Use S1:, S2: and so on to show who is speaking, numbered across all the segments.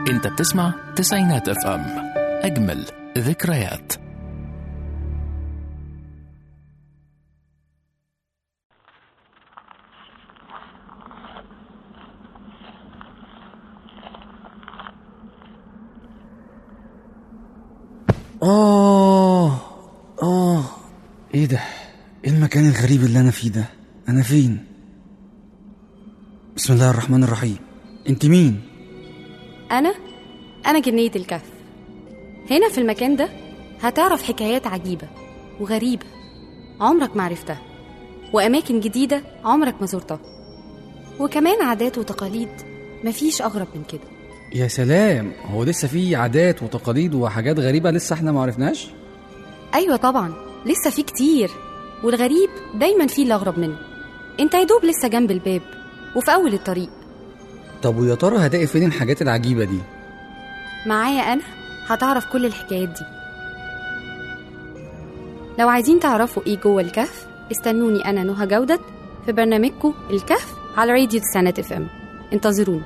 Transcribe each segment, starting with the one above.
S1: انت بتسمع تسعينات اف ام اجمل ذكريات
S2: آه آه إيه ده؟ إيه المكان الغريب اللي أنا فيه ده؟ أنا فين؟ بسم الله الرحمن الرحيم أنت مين؟
S3: أنا أنا جنية الكهف هنا في المكان ده هتعرف حكايات عجيبة وغريبة عمرك ما عرفتها وأماكن جديدة عمرك ما زرتها وكمان عادات وتقاليد مفيش أغرب من كده
S2: يا سلام هو لسه في عادات وتقاليد وحاجات غريبة لسه احنا ما عرفناش؟
S3: أيوة طبعا لسه في كتير والغريب دايما فيه اللي أغرب منه انت يا دوب لسه جنب الباب وفي أول الطريق
S2: طب ويا ترى هتلاقي فين الحاجات العجيبة دي؟
S3: معايا أنا هتعرف كل الحكايات دي لو عايزين تعرفوا إيه جوه الكهف استنوني أنا نهى جودة في برنامجكم الكهف على راديو تسعينات اف ام انتظروني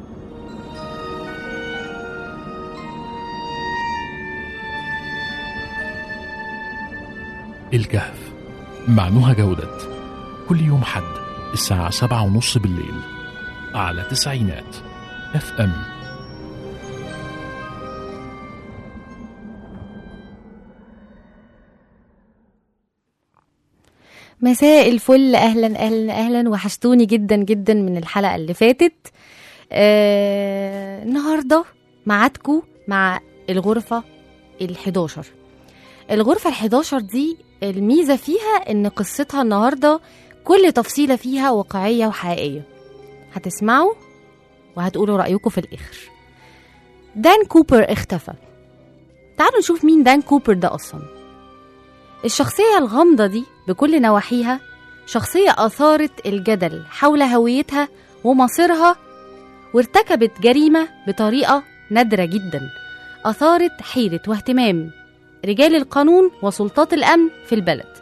S1: الكهف مع نهى جودة كل يوم حد الساعة سبعة ونص بالليل على تسعينات اف ام
S3: مساء الفل اهلا اهلا اهلا وحشتوني جدا جدا من الحلقه اللي فاتت آه النهارده معادكم مع الغرفه ال11 الغرفه ال11 دي الميزه فيها ان قصتها النهارده كل تفصيله فيها واقعيه وحقيقيه هتسمعوا وهتقولوا رايكم في الاخر دان كوبر اختفى تعالوا نشوف مين دان كوبر ده اصلا الشخصية الغامضة دي بكل نواحيها شخصية أثارت الجدل حول هويتها ومصيرها وارتكبت جريمة بطريقة نادرة جدا أثارت حيرة واهتمام رجال القانون وسلطات الأمن في البلد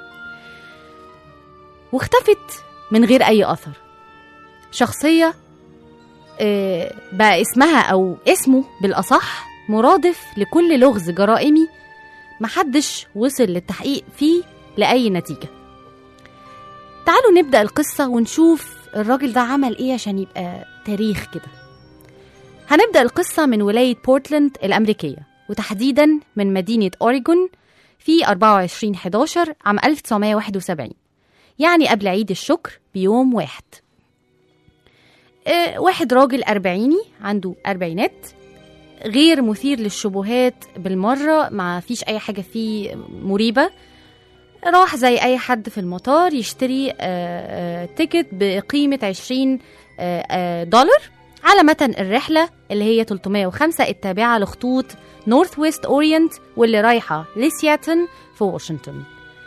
S3: واختفت من غير أي أثر شخصية آه، بقى اسمها أو اسمه بالأصح مرادف لكل لغز جرائمي محدش وصل للتحقيق فيه لأي نتيجة تعالوا نبدأ القصة ونشوف الراجل ده عمل إيه عشان يبقى تاريخ كده هنبدأ القصة من ولاية بورتلاند الأمريكية وتحديدا من مدينة أوريجون في 24 11 عام 1971 يعني قبل عيد الشكر بيوم واحد آه، واحد راجل أربعيني عنده أربعينات غير مثير للشبهات بالمرة ما فيش أي حاجة فيه مريبة راح زي أي حد في المطار يشتري آه، آه، تيكت بقيمة 20 آه، آه، دولار على متن الرحلة اللي هي 305 التابعة لخطوط نورث ويست أورينت واللي رايحة لسياتن في واشنطن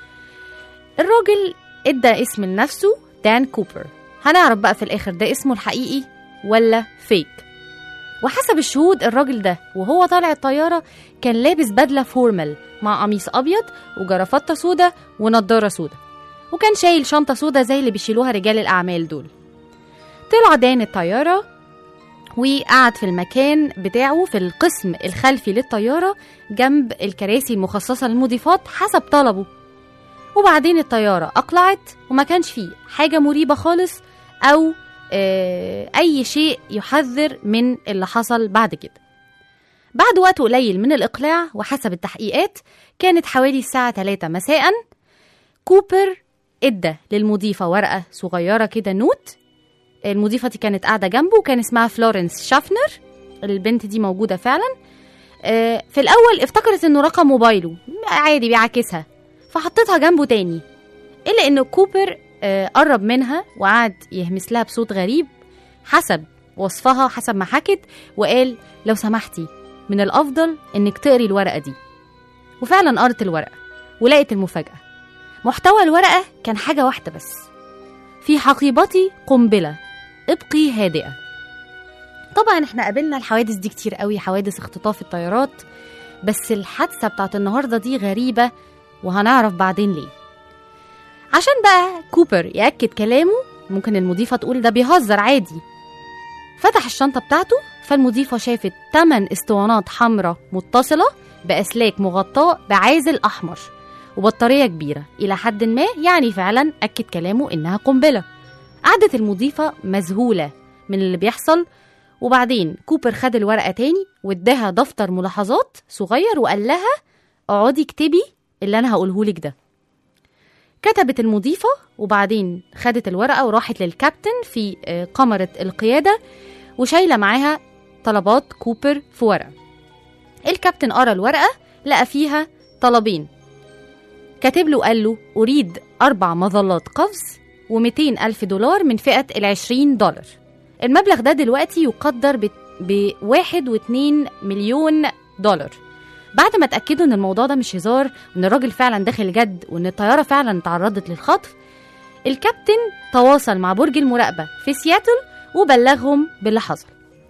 S3: الراجل ادى اسم لنفسه دان كوبر هنعرف بقى في الآخر ده اسمه الحقيقي ولا فيك وحسب الشهود الراجل ده وهو طالع الطيارة كان لابس بدلة فورمال مع قميص أبيض وجرافطة سودا ونضارة سودا وكان شايل شنطة سودا زي اللي بيشيلوها رجال الأعمال دول طلع دان الطيارة وقعد في المكان بتاعه في القسم الخلفي للطيارة جنب الكراسي المخصصة للمضيفات حسب طلبه وبعدين الطيارة أقلعت وما كانش فيه حاجة مريبة خالص أو آه، أي شيء يحذر من اللي حصل بعد كده بعد وقت قليل من الإقلاع وحسب التحقيقات كانت حوالي الساعة 3 مساء كوبر ادى للمضيفة ورقة صغيرة كده نوت المضيفة دي كانت قاعدة جنبه وكان اسمها فلورنس شافنر البنت دي موجودة فعلا آه، في الأول افتكرت إنه رقم موبايله عادي بيعاكسها فحطيتها جنبه تاني إلا إن كوبر آه، قرب منها وقعد يهمس لها بصوت غريب حسب وصفها حسب ما حكت وقال لو سمحتي من الأفضل إنك تقري الورقة دي وفعلا قرت الورقة ولقيت المفاجأة محتوى الورقة كان حاجة واحدة بس في حقيبتي قنبلة ابقي هادئة طبعا احنا قابلنا الحوادث دي كتير قوي حوادث اختطاف الطيارات بس الحادثة بتاعت النهاردة دي غريبة وهنعرف بعدين ليه عشان بقى كوبر يأكد كلامه ممكن المضيفة تقول ده بيهزر عادي فتح الشنطة بتاعته فالمضيفة شافت 8 اسطوانات حمراء متصلة بأسلاك مغطاة بعازل أحمر وبطارية كبيرة إلى حد ما يعني فعلا أكد كلامه إنها قنبلة قعدت المضيفة مذهولة من اللي بيحصل وبعدين كوبر خد الورقة تاني واداها دفتر ملاحظات صغير وقال لها اقعدي اكتبي اللي أنا هقولهولك ده كتبت المضيفة وبعدين خدت الورقة وراحت للكابتن في آه، قمرة القيادة وشايلة معاها طلبات كوبر في ورقة الكابتن قرا الورقة لقى فيها طلبين كاتب له قال له أريد أربع مظلات قفز و200 ألف دولار من فئة العشرين دولار المبلغ ده دلوقتي يقدر ب- بواحد واتنين مليون دولار بعد ما اتأكدوا إن الموضوع ده مش هزار وإن الراجل فعلا داخل جد وإن الطيارة فعلا تعرضت للخطف الكابتن تواصل مع برج المراقبة في سياتل وبلغهم باللي حصل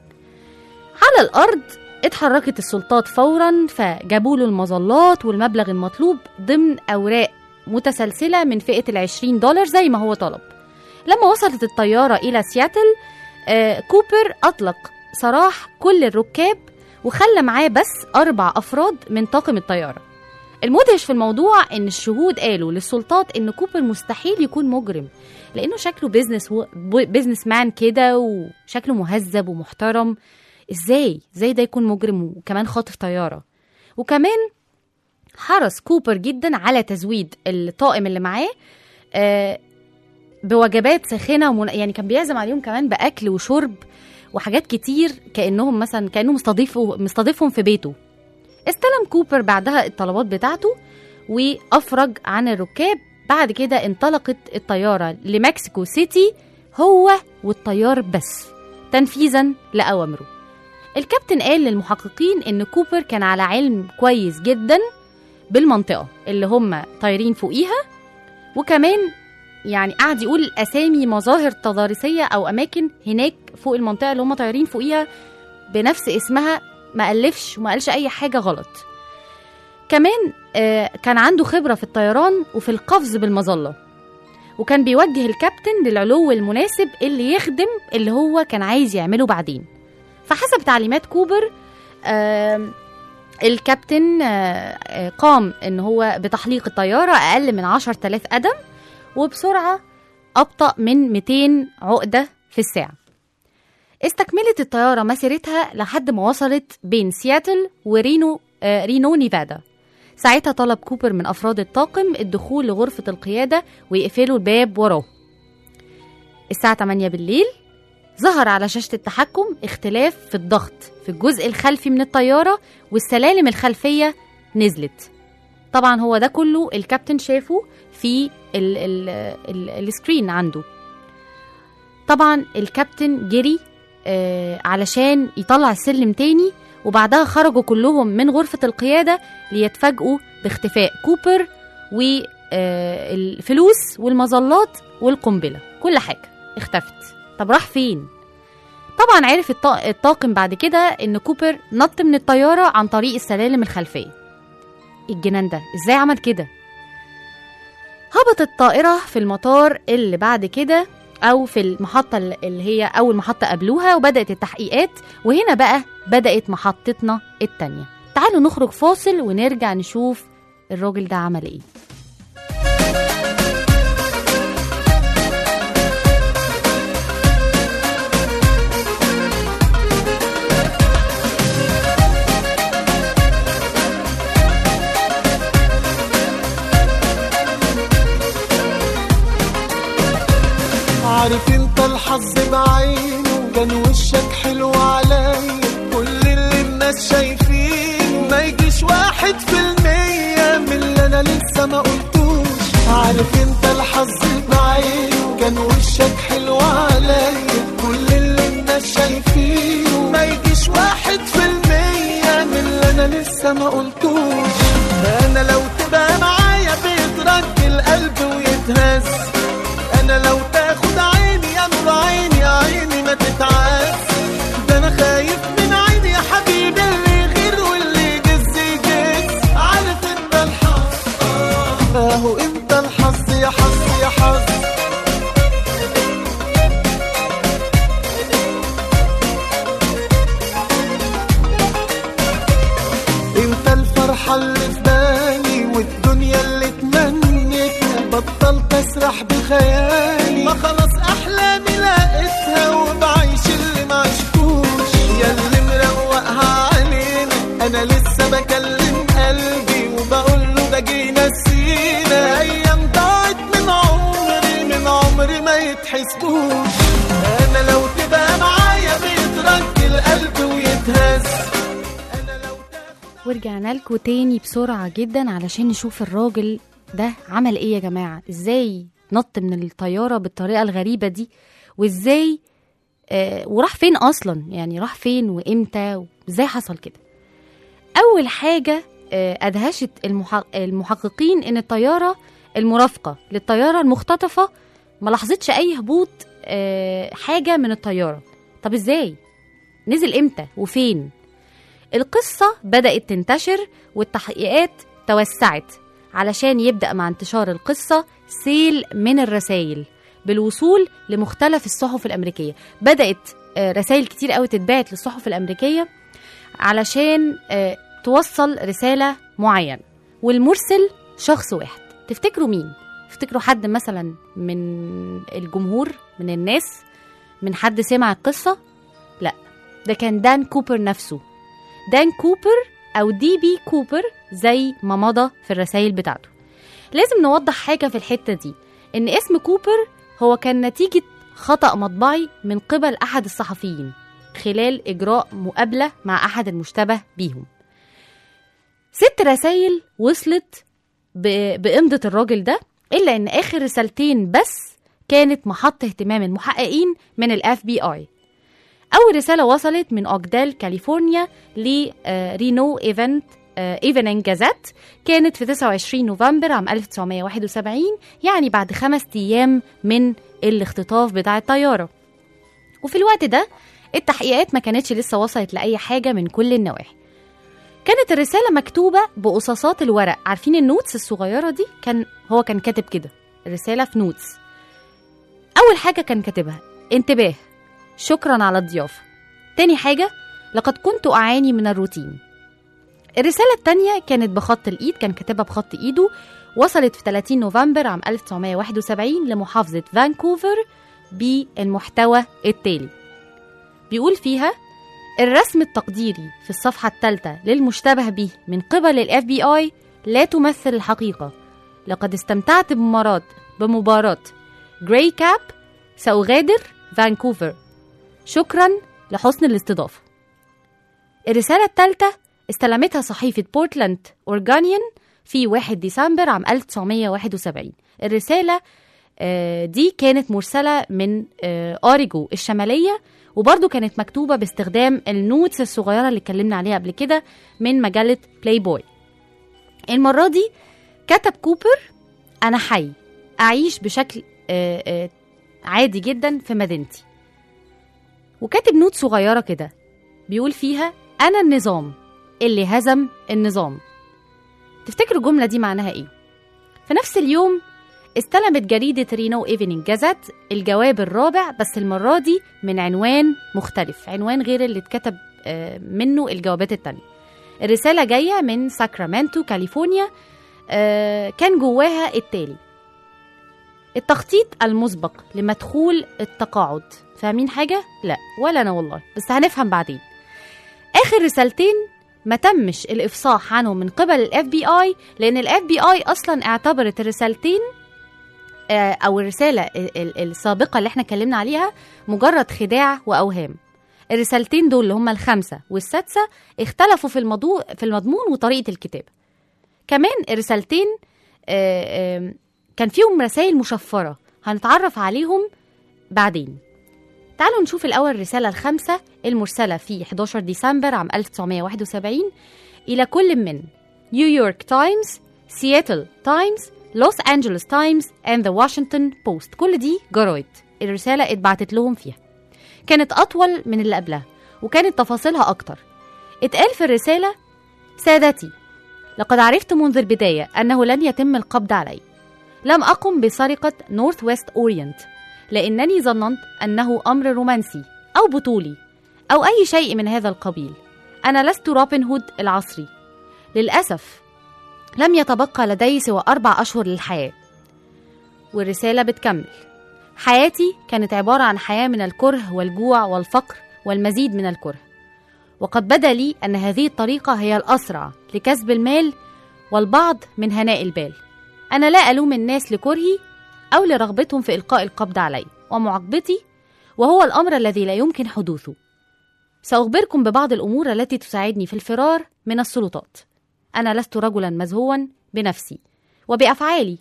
S3: على الأرض اتحركت السلطات فورا فجابوا له المظلات والمبلغ المطلوب ضمن أوراق متسلسلة من فئة العشرين دولار زي ما هو طلب لما وصلت الطيارة إلى سياتل آه كوبر أطلق سراح كل الركاب وخلى معاه بس أربع أفراد من طاقم الطيارة المدهش في الموضوع إن الشهود قالوا للسلطات إن كوبر مستحيل يكون مجرم لأنه شكله بيزنس و... بيزنس مان كده وشكله مهذب ومحترم ازاي ازاي ده يكون مجرم وكمان خاطف طياره وكمان حرص كوبر جدا على تزويد الطاقم اللي معاه آه بوجبات ساخنه ومن... يعني كان بيعزم عليهم كمان باكل وشرب وحاجات كتير كانهم مثلا كانه مستضيفه مستضيفهم في بيته استلم كوبر بعدها الطلبات بتاعته وافرج عن الركاب بعد كده انطلقت الطياره لمكسيكو سيتي هو والطيار بس تنفيذا لاوامره الكابتن قال للمحققين ان كوبر كان على علم كويس جدا بالمنطقه اللي هم طايرين فوقيها وكمان يعني قعد يقول اسامي مظاهر تضاريسيه او اماكن هناك فوق المنطقه اللي هم طايرين فوقيها بنفس اسمها ما الفش وما قالش اي حاجه غلط كمان آه كان عنده خبره في الطيران وفي القفز بالمظله وكان بيوجه الكابتن للعلو المناسب اللي يخدم اللي هو كان عايز يعمله بعدين فحسب تعليمات كوبر آه الكابتن آه آه، قام ان هو بتحليق الطياره اقل من 10000 قدم وبسرعه ابطا من 200 عقده في الساعه استكملت الطياره مسيرتها لحد ما وصلت بين سياتل ورينو آه رينو نيفادا ساعتها طلب كوبر من افراد الطاقم الدخول لغرفه القياده ويقفلوا الباب وراه الساعه 8 بالليل ظهر على شاشة التحكم اختلاف في الضغط في الجزء الخلفي من الطيارة والسلالم الخلفية نزلت طبعا هو ده كله الكابتن شافه في ال ال ال السكرين عنده طبعا الكابتن جري آه علشان يطلع السلم تاني وبعدها خرجوا كلهم من غرفة القيادة ليتفاجئوا باختفاء كوبر والفلوس والمظلات والقنبلة كل حاجة اختفت طب راح فين؟ طبعا عرف الطا- الطاقم بعد كده ان كوبر نط من الطيارة عن طريق السلالم الخلفية الجنان ده ازاي عمل كده؟ هبط الطائرة في المطار اللي بعد كده أو في المحطة اللي هي أول محطة قابلوها وبدأت التحقيقات وهنا بقى بدأت محطتنا التانية تعالوا نخرج فاصل ونرجع نشوف الراجل ده عمل ايه
S4: عارف انت الحظ بعينه كان وشك حلو عليا كل اللي الناس شايفينه ما يجيش واحد في المية من اللي انا لسه ما قلتوش عارف انت الحظ بعينه كان وشك حلو عليا كل اللي الناس شايفينه ما يجيش واحد في المية من اللي انا لسه ما قلتوش انا لو تبقى معايا بيترك القلب ويتهز انا لو تاخد عيني يا نور عيني يا عيني ما تتعاس ده انا خايف من عيني يا حبيبي اللي غير واللي يجز يجز عارف انت الحظ آه، اهو انت الحظ يا حظ يا حظ انا لو تبقى معايا بيترك القلب ويتهز انا لو تاخد
S3: ورجعنا لكم تاني بسرعة جدا علشان نشوف الراجل ده عمل ايه يا جماعة ازاي نط من الطيارة بالطريقة الغريبة دي وازاي آه وراح فين اصلا يعني راح فين وامتى وازاي حصل كده اول حاجة آه ادهشت المحق المحققين ان الطيارة المرافقة للطيارة المختطفة ما لاحظتش اي هبوط آه حاجة من الطيارة طب ازاي نزل امتى وفين القصة بدأت تنتشر والتحقيقات توسعت علشان يبدأ مع انتشار القصة سيل من الرسائل بالوصول لمختلف الصحف الأمريكية بدأت آه، رسائل كتير قوي تتبعت للصحف الأمريكية علشان آه، توصل رسالة معينة والمرسل شخص واحد تفتكروا مين؟ تفتكروا حد مثلا من الجمهور من الناس من حد سمع القصة؟ لا ده كان دان كوبر نفسه دان كوبر أو دي بي كوبر زي ما مضى في الرسائل بتاعته لازم نوضح حاجة في الحتة دي إن اسم كوبر هو كان نتيجة خطأ مطبعي من قبل أحد الصحفيين خلال إجراء مقابلة مع أحد المشتبه بيهم ست رسائل وصلت ب- بإمضة الراجل ده إلا إن آخر رسالتين بس كانت محط اهتمام المحققين من الاف بي اي أول رسالة وصلت من أوكدال كاليفورنيا لرينو إيفنت ايفنينج جازات كانت في 29 نوفمبر عام 1971 يعني بعد خمس أيام من الاختطاف بتاع الطيارة وفي الوقت ده التحقيقات ما كانتش لسه وصلت لأي حاجة من كل النواحي كانت الرسالة مكتوبة بقصاصات الورق عارفين النوتس الصغيرة دي كان هو كان كاتب كده الرسالة في نوتس أول حاجة كان كاتبها انتباه شكرا على الضيافة تاني حاجة لقد كنت أعاني من الروتين الرسالة التانية كانت بخط الإيد كان كاتبها بخط إيده وصلت في 30 نوفمبر عام 1971 لمحافظة فانكوفر بالمحتوى التالي بيقول فيها الرسم التقديري في الصفحة الثالثة للمشتبه به من قبل الاف بي اي لا تمثل الحقيقة لقد استمتعت بمباراة بمباراة جراي كاب سأغادر فانكوفر شكرا لحسن الاستضافة الرسالة الثالثة استلمتها صحيفة بورتلاند أورجانيان في 1 ديسمبر عام 1971 الرسالة آه، دي كانت مرسلة من آه، أوريجو الشمالية وبرضو كانت مكتوبة باستخدام النوتس الصغيرة اللي اتكلمنا عليها قبل كده من مجلة بلاي بوي المرة دي كتب كوبر أنا حي أعيش بشكل آه، آه، عادي جدا في مدينتي وكاتب نوت صغيرة كده بيقول فيها أنا النظام اللي هزم النظام تفتكروا الجملة دي معناها إيه؟ في نفس اليوم استلمت جريدة رينو ايفنينج جازت الجواب الرابع بس المرة دي من عنوان مختلف عنوان غير اللي اتكتب آه، منه الجوابات التانية الرسالة جاية من ساكرامنتو كاليفورنيا آه، كان جواها التالي التخطيط المسبق لمدخول التقاعد فاهمين حاجة؟ لا ولا أنا والله بس هنفهم بعدين آخر رسالتين ما تمش الإفصاح عنهم من قبل الاف بي اي لأن الاف بي اي أصلا اعتبرت الرسالتين آه، أو الرسالة ال- ال- السابقة اللي احنا اتكلمنا عليها مجرد خداع وأوهام الرسالتين دول اللي هم الخمسة والسادسة اختلفوا في الموضوع في المضمون وطريقة الكتابة كمان الرسالتين آه، آم، كان فيهم رسائل مشفرة هنتعرف عليهم بعدين تعالوا نشوف الأول الرسالة الخامسة المرسلة في 11 ديسمبر عام 1971 إلى كل من نيويورك تايمز سياتل تايمز لوس أنجلوس تايمز and the Washington Post كل دي جرايد الرسالة اتبعتت لهم فيها كانت أطول من اللي قبلها وكانت تفاصيلها أكتر اتقال في الرسالة سادتي لقد عرفت منذ البداية أنه لن يتم القبض علي لم أقم بسرقة نورث ويست أورينت لأنني ظننت أنه أمر رومانسي أو بطولي أو أي شيء من هذا القبيل أنا لست روبن هود العصري للأسف لم يتبقى لدي سوى أربع أشهر للحياة والرسالة بتكمل حياتي كانت عبارة عن حياة من الكره والجوع والفقر والمزيد من الكره وقد بدا لي أن هذه الطريقة هي الأسرع لكسب المال والبعض من هناء البال أنا لا ألوم الناس لكرهي أو لرغبتهم في إلقاء القبض علي ومعاقبتي وهو الأمر الذي لا يمكن حدوثه سأخبركم ببعض الأمور التي تساعدني في الفرار من السلطات أنا لست رجلا مزهوا بنفسي وبأفعالي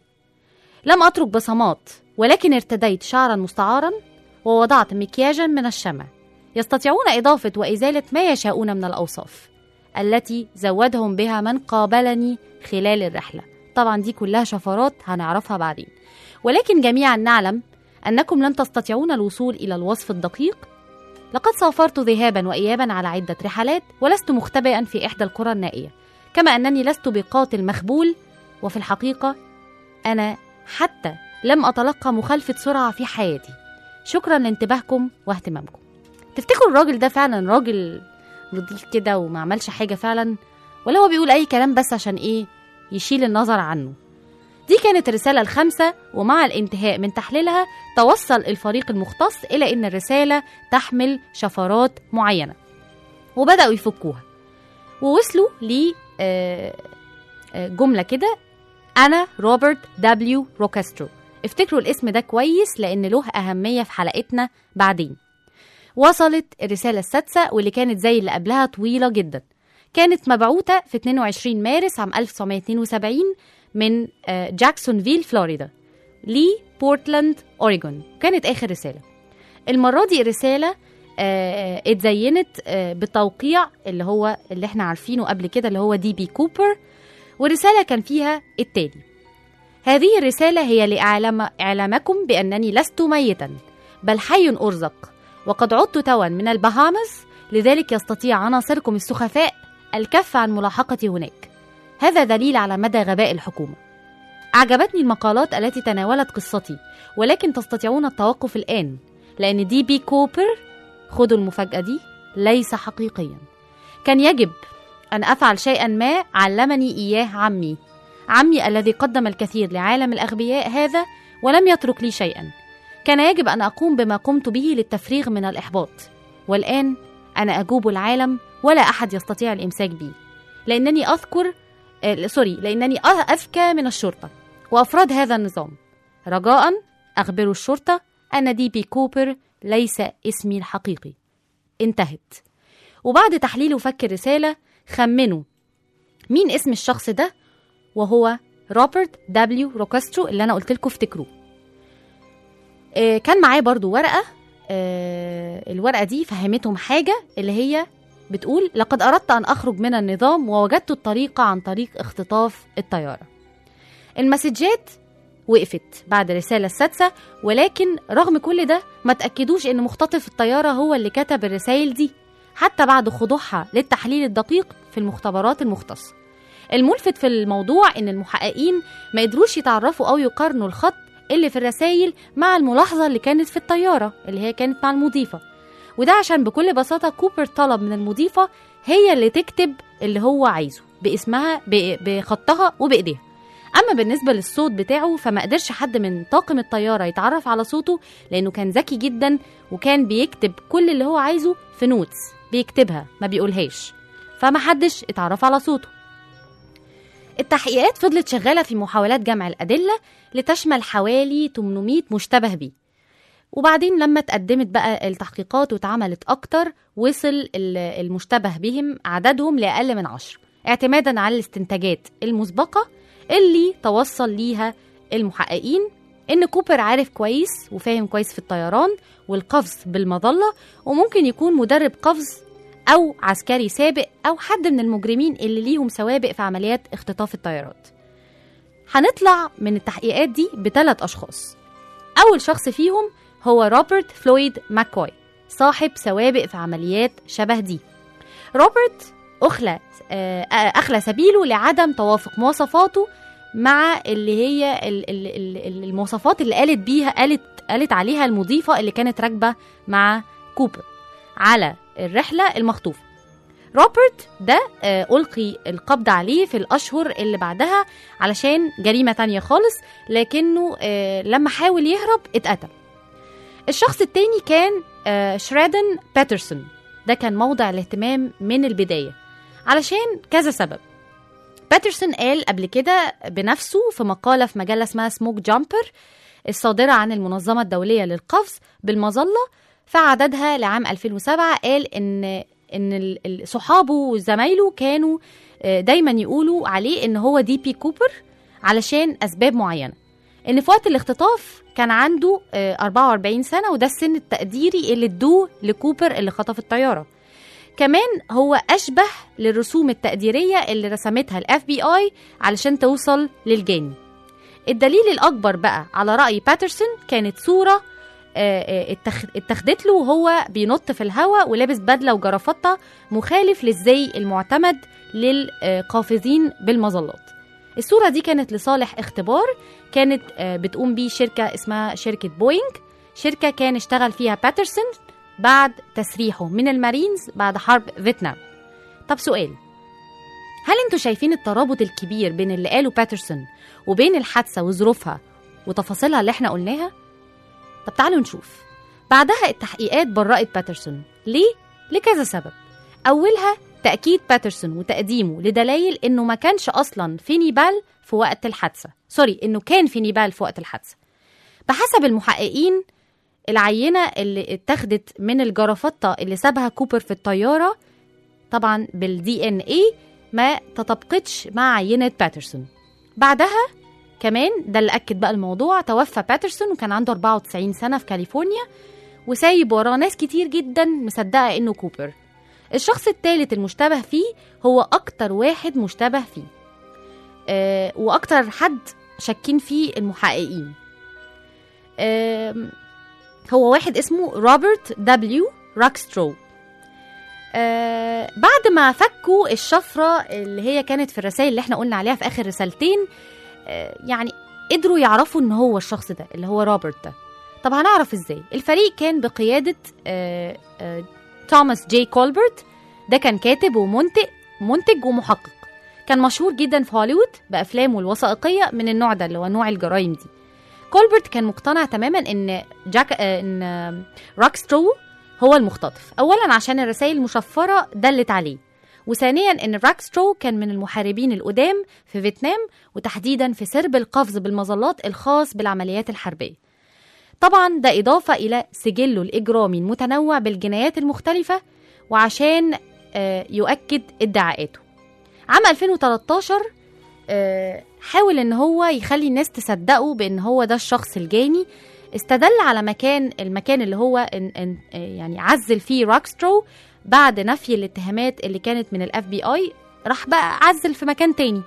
S3: لم أترك بصمات ولكن ارتديت شعرا مستعارا ووضعت مكياجا من الشمع يستطيعون إضافة وإزالة ما يشاءون من الأوصاف التي زودهم بها من قابلني خلال الرحلة طبعا دي كلها شفرات هنعرفها بعدين ولكن جميعا نعلم أنكم لن تستطيعون الوصول إلى الوصف الدقيق لقد سافرت ذهابا وإيابا على عدة رحلات ولست مختبئا في إحدى القرى النائية كما أنني لست بقاتل مخبول وفي الحقيقة أنا حتى لم أتلقى مخالفة سرعة في حياتي شكرا لانتباهكم واهتمامكم تفتكروا الراجل ده فعلا راجل نضيف كده وما عملش حاجة فعلا ولا هو بيقول أي كلام بس عشان إيه يشيل النظر عنه دي كانت الرسالة الخامسة ومع الانتهاء من تحليلها توصل الفريق المختص إلى أن الرسالة تحمل شفرات معينة وبدأوا يفكوها ووصلوا ل آه، آه، جملة كده أنا روبرت دبليو روكاسترو افتكروا الاسم ده كويس لأن له أهمية في حلقتنا بعدين وصلت الرسالة السادسة واللي كانت زي اللي قبلها طويلة جدا كانت مبعوثة في 22 مارس عام 1972 من آه، جاكسونفيل فلوريدا لبورتلاند أوريغون كانت آخر رسالة المرة دي الرسالة آه، اتزينت آه، بتوقيع اللي هو اللي احنا عارفينه قبل كده اللي هو دي بي كوبر والرسالة كان فيها التالي هذه الرسالة هي لإعلام إعلامكم بأنني لست ميتا بل حي أرزق وقد عدت توا من البهامز لذلك يستطيع عناصركم السخفاء الكف عن ملاحقتي هناك هذا دليل على مدى غباء الحكومة أعجبتني المقالات التي تناولت قصتي ولكن تستطيعون التوقف الآن لأن دي بي كوبر خدوا المفاجأة دي ليس حقيقيا كان يجب أن أفعل شيئا ما علمني إياه عمي عمي الذي قدم الكثير لعالم الأغبياء هذا ولم يترك لي شيئا كان يجب أن أقوم بما قمت به للتفريغ من الإحباط والآن أنا أجوب العالم ولا أحد يستطيع الإمساك بي لأنني أذكر آه، سوري لأنني أ- أذكى من الشرطة وأفراد هذا النظام رجاء أخبروا الشرطة أن دي بي كوبر ليس اسمي الحقيقي انتهت وبعد تحليل وفك الرسالة خمنوا مين اسم الشخص ده وهو روبرت دبليو روكاسترو اللي أنا قلت لكم افتكروه آه، كان معاه برضو ورقة آه، الورقة دي فهمتهم حاجة اللي هي بتقول لقد أردت أن أخرج من النظام ووجدت الطريقة عن طريق اختطاف الطيارة المسجات وقفت بعد الرسالة السادسة ولكن رغم كل ده ما تأكدوش إن مختطف الطيارة هو اللي كتب الرسائل دي حتى بعد خضوعها للتحليل الدقيق في المختبرات المختصة الملفت في الموضوع إن المحققين ما قدروش يتعرفوا أو يقارنوا الخط اللي في الرسائل مع الملاحظة اللي كانت في الطيارة اللي هي كانت مع المضيفة وده عشان بكل بساطة كوبر طلب من المضيفة هي اللي تكتب اللي هو عايزه باسمها ب- بخطها وبإيديها أما بالنسبة للصوت بتاعه فما قدرش حد من طاقم الطيارة يتعرف على صوته لأنه كان ذكي جدا وكان بيكتب كل اللي هو عايزه في نوتس بيكتبها ما بيقولهاش فما حدش اتعرف على صوته التحقيقات فضلت شغالة في محاولات جمع الأدلة لتشمل حوالي 800 مشتبه بيه وبعدين لما اتقدمت بقى التحقيقات واتعملت أكتر وصل ال- المشتبه بهم عددهم لأقل من عشر اعتمادا على الاستنتاجات المسبقة اللي توصل ليها المحققين إن كوبر عارف كويس وفاهم كويس في الطيران والقفز بالمظلة وممكن يكون مدرب قفز أو عسكري سابق أو حد من المجرمين اللي ليهم سوابق في عمليات اختطاف الطيارات هنطلع من التحقيقات دي بثلاث أشخاص أول شخص فيهم هو روبرت فلويد ماكوي صاحب سوابق في عمليات شبه دي روبرت أخلى آه، أخلى سبيله لعدم توافق مواصفاته مع اللي هي ال- ال- ال- المواصفات اللي قالت بيها قالت قالت عليها المضيفة اللي كانت راكبة مع كوبر على الرحلة المخطوفة روبرت ده آه، ألقي القبض عليه في الأشهر اللي بعدها علشان جريمة تانية خالص لكنه آه، لما حاول يهرب اتقتل الشخص التاني كان آه، شرادن باترسون ده كان موضع الاهتمام من البداية علشان كذا سبب باترسون قال قبل كده بنفسه في مقالة في مجلة اسمها سموك جامبر الصادرة عن المنظمة الدولية للقفز بالمظلة في عددها لعام 2007 قال ان ان ال- ال- صحابه وزمايله كانوا آه، دايما يقولوا عليه ان هو دي بي كوبر علشان اسباب معينه ان في وقت الاختطاف كان عنده آه، 44 سنه وده السن التقديري اللي ادوه لكوبر اللي خطف الطياره كمان هو اشبه للرسوم التقديريه اللي رسمتها الاف بي اي علشان توصل للجاني الدليل الاكبر بقى على راي باترسون كانت صوره آه، آه، اتخ- اتخذت له وهو بينط في الهواء ولابس بدله وجرافطه مخالف للزي المعتمد للقافزين بالمظلات الصوره دي كانت لصالح اختبار كانت آه، بتقوم بيه شركه اسمها شركه بوينج شركه كان اشتغل فيها باترسون بعد تسريحه من المارينز بعد حرب فيتنام طب سؤال هل انتوا شايفين الترابط الكبير بين اللي قاله باترسون وبين الحادثه وظروفها وتفاصيلها اللي احنا قلناها طب تعالوا نشوف بعدها التحقيقات برأت باترسون ليه؟ لكذا سبب أولها تأكيد باترسون وتقديمه لدلائل إنه ما كانش أصلا في نيبال في وقت الحادثة سوري إنه كان في نيبال في وقت الحادثة بحسب المحققين العينة اللي اتخذت من الجرافطة اللي سابها كوبر في الطيارة طبعا بالدي ان اي ما تطابقتش مع عينة باترسون بعدها كمان ده اللي أكد بقى الموضوع توفى باترسون وكان عنده 94 سنة في كاليفورنيا وسايب وراه ناس كتير جدا مصدقة إنه كوبر الشخص الثالث المشتبه فيه هو أكتر واحد مشتبه فيه آه وأكتر حد شاكين فيه المحققين آم، هو واحد اسمه روبرت دبليو راكسترو آه بعد ما فكوا الشفرة اللي هي كانت في الرسائل اللي احنا قلنا عليها في آخر رسالتين آه يعني قدروا يعرفوا ان هو الشخص ده اللي هو روبرت ده طب هنعرف ازاي الفريق كان بقيادة آه آه توماس جي كولبرت ده كان كاتب ومنتج منتج ومحقق كان مشهور جدا في هوليوود بأفلامه الوثائقية من النوع ده اللي هو نوع الجرايم دي كولبرت كان مقتنع تماما ان جاك آه، ان آه، راكسترو هو المختطف اولا عشان الرسائل المشفره دلت عليه وثانيا ان راكسترو كان من المحاربين القدام في فيتنام وتحديدا في سرب القفز بالمظلات الخاص بالعمليات الحربيه طبعا ده اضافه الى سجله الاجرامي المتنوع بالجنايات المختلفه وعشان آه، يؤكد ادعاءاته عام 2013 آه، حاول ان هو يخلي الناس تصدقه بان هو ده الشخص الجاني استدل على مكان المكان اللي هو إن إن آه، يعني عزل فيه راكسترو بعد نفي الاتهامات اللي كانت من الاف بي اي راح بقى عزل في مكان تاني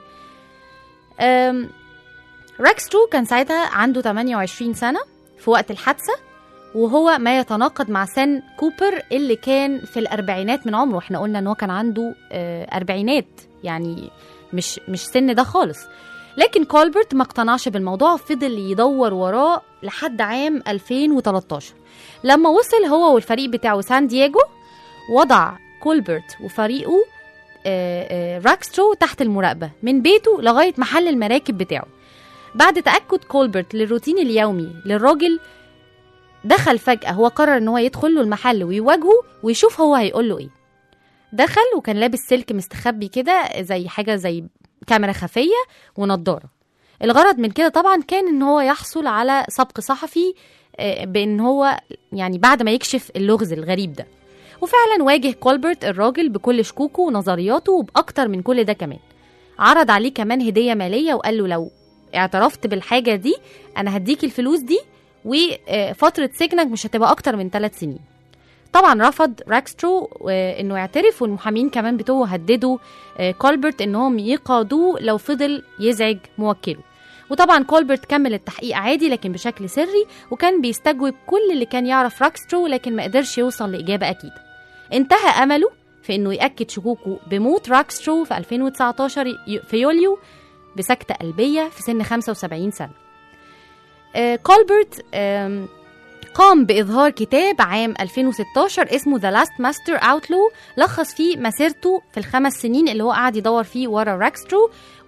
S3: أم، راكسترو كان ساعتها عنده 28 سنة في وقت الحادثة وهو ما يتناقض مع سن كوبر اللي كان في الأربعينات من عمره احنا قلنا ان هو كان عنده آه، أربعينات يعني مش مش سن ده خالص لكن كولبرت ما اقتنعش بالموضوع وفضل يدور وراه لحد عام 2013 لما وصل هو والفريق بتاعه سان دييجو وضع كولبرت وفريقه آه، آه، راكسترو تحت المراقبة من بيته لغاية محل المراكب بتاعه بعد تأكد كولبرت للروتين اليومي للراجل دخل فجأة هو قرر ان هو يدخل له المحل ويواجهه ويشوف هو هيقول له ايه دخل وكان لابس سلك مستخبي كده زي حاجة زي كاميرا خفية ونضارة الغرض من كده طبعا كان ان هو يحصل على سبق صحفي آه، بان هو يعني بعد ما يكشف اللغز الغريب ده وفعلا واجه كولبرت الراجل بكل شكوكه ونظرياته وبأكتر من كل ده كمان عرض عليه كمان هدية مالية وقال له لو اعترفت بالحاجة دي أنا هديك الفلوس دي وفترة سجنك مش هتبقى أكتر من ثلاث سنين طبعا رفض راكسترو آه، انه يعترف والمحامين كمان بتوعه هددوا آه، كولبرت انهم يقاضوه لو فضل يزعج موكله وطبعا كولبرت كمل التحقيق عادي لكن بشكل سري وكان بيستجوب كل اللي كان يعرف راكسترو لكن ما قدرش يوصل لإجابة أكيدة انتهى أمله في انه يأكد شكوكه بموت راكسترو في 2019 ي- في يوليو بسكتة قلبية في سن 75 سنة آه، كولبرت آم، قام بإظهار كتاب عام 2016 اسمه The Last Master Outlaw لخص فيه مسيرته في الخمس سنين اللي هو قعد يدور فيه ورا راكسترو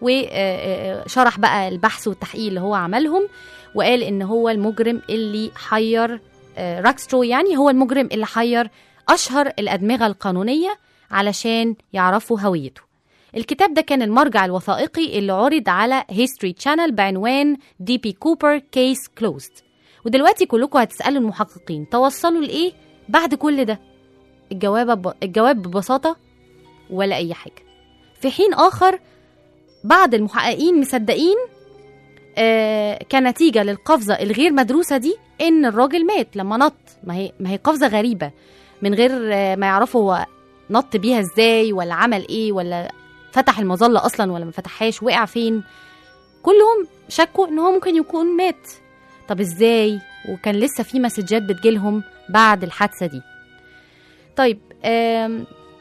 S3: وشرح بقى البحث والتحقيق اللي هو عملهم وقال ان هو المجرم اللي حير آه، راكسترو يعني هو المجرم اللي حير اشهر الادمغه القانونيه علشان يعرفوا هويته الكتاب ده كان المرجع الوثائقي اللي عرض على هيستوري تشانل بعنوان دي بي كوبر كيس كلوزد ودلوقتي كلكم هتسألوا المحققين توصلوا لإيه بعد كل ده الجواب ب... الجواب ببساطة ولا أي حاجة في حين آخر بعض المحققين مصدقين آه كنتيجة للقفزة الغير مدروسة دي إن الراجل مات لما نط ما هي ما هي قفزة غريبة من غير آه ما يعرفوا هو نط بيها ازاي ولا عمل ايه ولا فتح المظلة أصلا ولا ما فتحهاش وقع فين كلهم شكوا إن هو ممكن يكون مات طب ازاي وكان لسه في مسجات بتجيلهم بعد الحادثة دي طيب آم،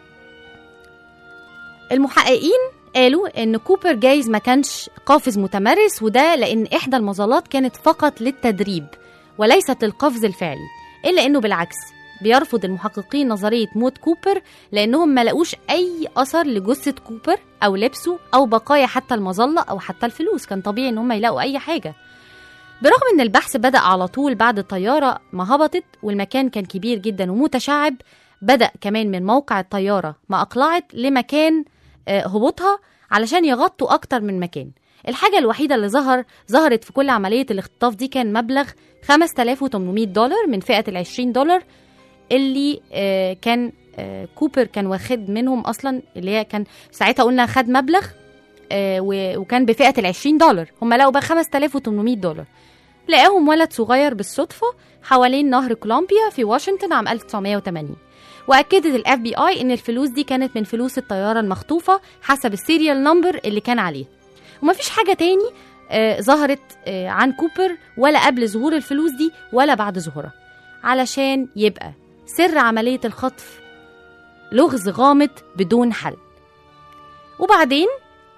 S3: المحققين قالوا ان كوبر جايز ما كانش قافز متمرس وده لان احدى المظلات كانت فقط للتدريب وليست للقفز الفعلي الا انه بالعكس بيرفض المحققين نظريه موت كوبر لانهم ما لقوش اي اثر لجثه كوبر او لبسه او بقايا حتى المظله او حتى الفلوس كان طبيعي ان هم يلاقوا اي حاجه برغم ان البحث بدا على طول بعد الطياره ما هبطت والمكان كان كبير جدا ومتشعب بدا كمان من موقع الطياره ما اقلعت لمكان آه، هبوطها علشان يغطوا اكتر من مكان الحاجة الوحيدة اللي ظهر ظهرت في كل عملية الاختطاف دي كان مبلغ 5800 دولار من فئة ال 20 دولار اللي آه، كان آه، كوبر كان واخد منهم اصلا اللي هي كان ساعتها قلنا خد مبلغ آه، و- وكان بفئة ال 20 دولار هم لقوا بقى 5800 دولار لقاهم ولد صغير بالصدفة حوالين نهر كولومبيا في واشنطن عام 1980 واكدت الاف بي اي ان الفلوس دي كانت من فلوس الطياره المخطوفه حسب السيريال نمبر اللي كان عليه ومفيش حاجه تاني آه ظهرت آه عن كوبر ولا قبل ظهور الفلوس دي ولا بعد ظهورها علشان يبقى سر عمليه الخطف لغز غامض بدون حل وبعدين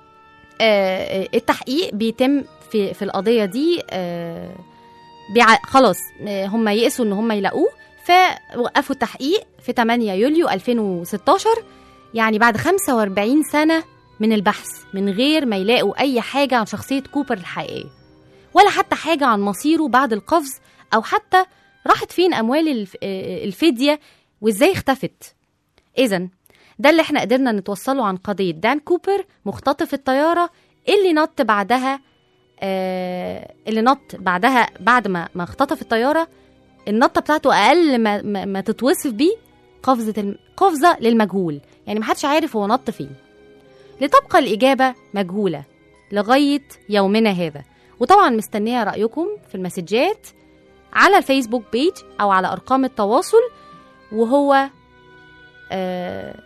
S3: آه آه، التحقيق بيتم في في القضيه دي آه بيع... خلاص آه، هم يئسوا ان هم يلاقوه فوقفوا التحقيق في 8 يوليو 2016 يعني بعد 45 سنة من البحث من غير ما يلاقوا أي حاجة عن شخصية كوبر الحقيقية ولا حتى حاجة عن مصيره بعد القفز أو حتى راحت فين أموال الف- آه، الفدية وإزاي اختفت إذا ده اللي احنا قدرنا نتوصله عن قضية دان كوبر مختطف الطيارة اللي نط بعدها آه اللي نط بعدها بعد ما ما اختطف الطيارة النطه بتاعته اقل ما, ما, ما تتوصف بيه قفزه الم... قفزه للمجهول يعني محدش عارف هو نط فين لتبقى الاجابه مجهوله لغايه يومنا هذا وطبعا مستنيه رايكم في المسجات على الفيسبوك بيج او على ارقام التواصل وهو آه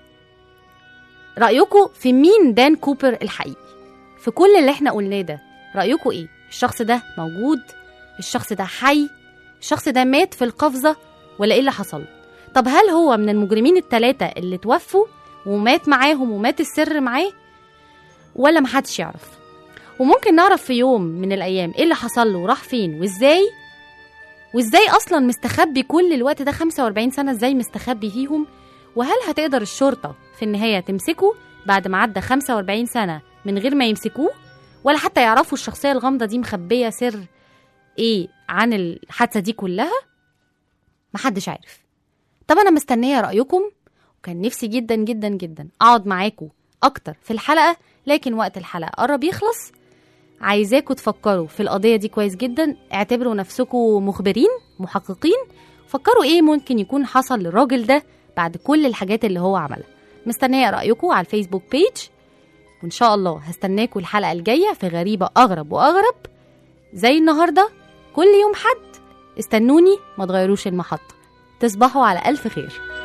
S3: رايكم في مين دان كوبر الحقيقي في كل اللي احنا قلناه ده رايكم ايه الشخص ده موجود الشخص ده حي الشخص ده مات في القفزة ولا ايه اللي حصل طب هل هو من المجرمين التلاتة اللي توفوا ومات معاهم ومات السر معاه ولا محدش يعرف وممكن نعرف في يوم من الأيام ايه اللي حصل له وراح فين وازاي وازاي أصلا مستخبي كل الوقت ده 45 سنة ازاي مستخبي فيهم وهل هتقدر الشرطة في النهاية تمسكه بعد ما عدى 45 سنة من غير ما يمسكوه ولا حتى يعرفوا الشخصية الغامضة دي مخبية سر ايه عن الحادثه دي كلها محدش عارف طب انا مستنيه رايكم وكان نفسي جدا جدا جدا اقعد معاكم اكتر في الحلقه لكن وقت الحلقه قرب يخلص عايزاكم تفكروا في القضيه دي كويس جدا اعتبروا نفسكم مخبرين محققين فكروا ايه ممكن يكون حصل للراجل ده بعد كل الحاجات اللي هو عملها مستنيه رايكم على الفيسبوك بيج وان شاء الله هستناكم الحلقه الجايه في غريبه اغرب واغرب زي النهارده كل يوم حد استنوني ما تغيروش المحطة تصبحوا على ألف خير